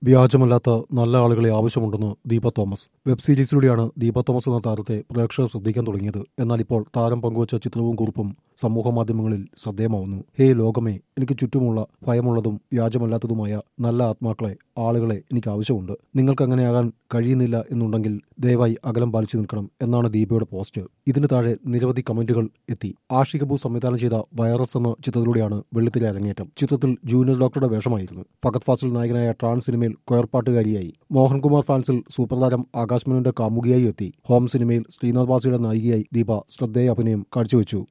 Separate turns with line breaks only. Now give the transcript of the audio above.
വ്യാജമല്ലാത്ത നല്ല ആളുകളെ ആവശ്യമുണ്ടെന്ന് ദീപ തോമസ് വെബ് സീരീസിലൂടെയാണ് ദീപ തോമസ് എന്ന താരത്തെ പ്രേക്ഷകർ ശ്രദ്ധിക്കാൻ തുടങ്ങിയത് എന്നാൽ ഇപ്പോൾ താരം പങ്കുവച്ച ചിത്രവും കുറിപ്പും സമൂഹ മാധ്യമങ്ങളിൽ ശ്രദ്ധേയമാവുന്നു ഹേ ലോകമേ എനിക്ക് ചുറ്റുമുള്ള ഭയമുള്ളതും വ്യാജമല്ലാത്തതുമായ നല്ല ആത്മാക്കളെ ആളുകളെ എനിക്ക് ആവശ്യമുണ്ട് നിങ്ങൾക്ക് അങ്ങനെയാകാൻ കഴിയുന്നില്ല എന്നുണ്ടെങ്കിൽ ദയവായി അകലം പാലിച്ചു നിൽക്കണം എന്നാണ് ദീപയുടെ പോസ്റ്റ് ഇതിന് താഴെ നിരവധി കമന്റുകൾ എത്തി ആഷിക് കപൂർ സംവിധാനം ചെയ്ത വൈറസ് എന്ന ചിത്രത്തിലൂടെയാണ് വെള്ളിത്തിരെ അരങ്ങേറ്റം ചിത്രത്തിൽ ജൂനിയർ ഡോക്ടറുടെ വേഷമായിരുന്നു ഫഗത് ഫാസിൽ നായകനായ ട്രാൻസ് സിനിമയിൽ കൊയർപ്പാട്ടുകാരിയായി മോഹൻകുമാർ ഫാൻസിൽ സൂപ്പർ താരം ആകാശ് മേനോന്റെ കാമുകിയായി എത്തി ഹോം സിനിമയിൽ ശ്രീനാഥ് വാസിയുടെ നായികയായി ദീപ ശ്രദ്ധേയ അഭിനയം കാഴ്ചവെച്ചു